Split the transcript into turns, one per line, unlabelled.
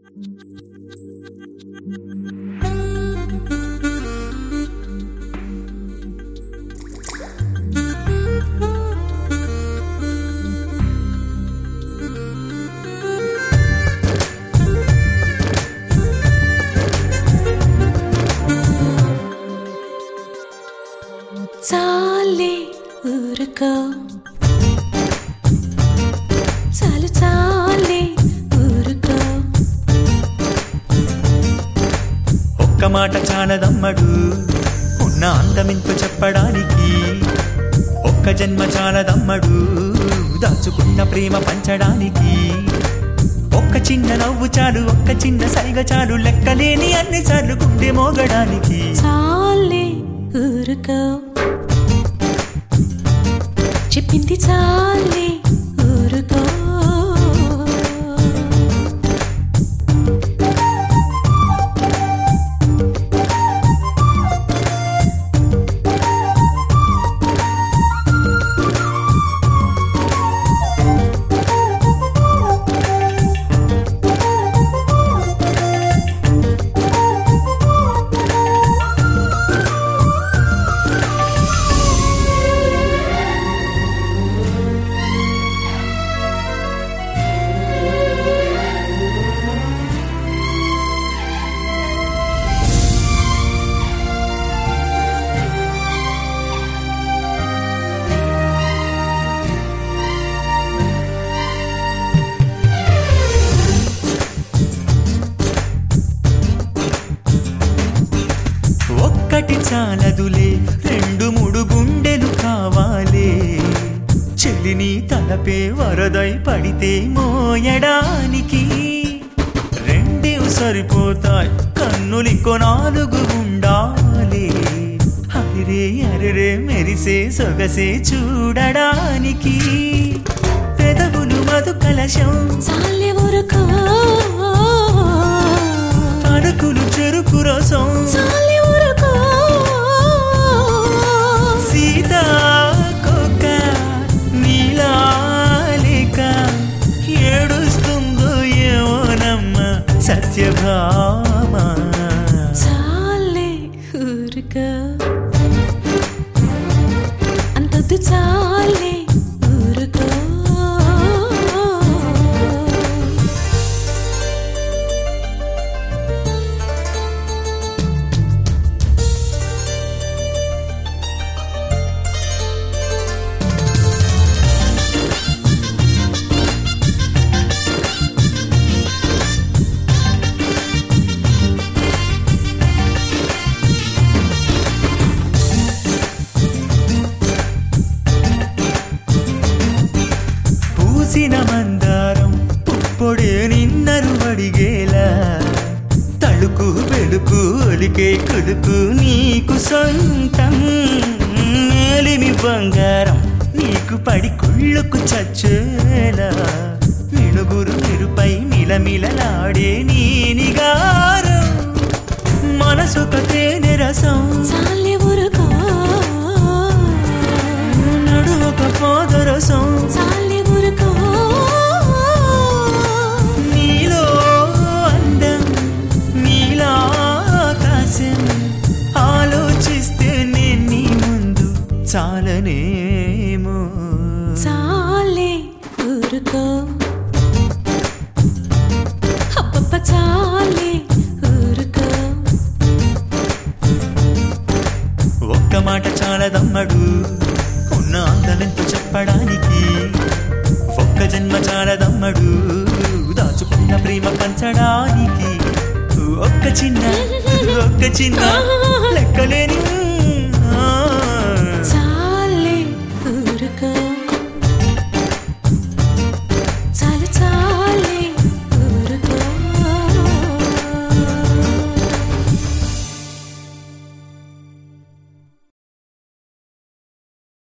చాలే ఊరుకో చాలు చాలే ఊరుకో
ఒక్క మాట చాలదమ్మడు ఉన్న అందమింపు చెప్పడానికి ఒక్క జన్మ చాలదమ్మడు దాచుకున్న ప్రేమ పంచడానికి ఒక్క చిన్న నవ్వు చాలు ఒక్క చిన్న సైగ చాలు లెక్కలేని అన్ని సార్లు గుండె మోగడానికి
చాలే ఊరుకో చెప్పింది చాలే ఊరుకో
ఒక్కటి చాలదులే రెండు మూడు గుండెలు కావాలే చెల్లిని తలపే వరదై పడితే మోయడానికి రెండే సరిపోతాయి కన్నులికో నాలుగు ఉండాలి అరిరే అరిరే మెరిసే సొగసే చూడడానికి పెదవులు మధు కలశం
చాలే ఊరుకో
అడుకులు చెరుకు రసం
చాలే ఊరుకో
సీతా కోక నీలాలిక ఏడుస్తుందో ఏమోనమ్మ సత్యభామ
చాలే ఊరుకో అంతొద్దు చాలే ఊరుకో
పూసిన మందారం పుప్పొడే నిన్నరు అడిగేలా తళుకు వెలుకు ఒలికే కొడుకు నీకు సొంతం మేలిమి బంగారం నీకు పడి కుళ్ళుకు చచ్చేలా మినుగురు మెరుపై మిలమిలలాడే నీ నిగారం మనసొక తేనె రసం
చాలే ఊరుకో
నడు ఒక పాదరసం
చాలే ఊరుకో
నీలో అందం నీలాకాశం ఆలోచిస్తే నేను నీ ముందు చాలనేమో
చాలే ఊరుకో అబ్బబ్బ చాలే ఊరుకో
ఒక్క మాట చాలదమ్మడు ఉన్న అందమెంతో చెప్పడానికి ఒక్క జన్మ చాలదమ్మడు దాచుకున్న ప్రేమ పంచడానికి ఒక్క చిన్న ఒక్క చిన్న లెక్కలేని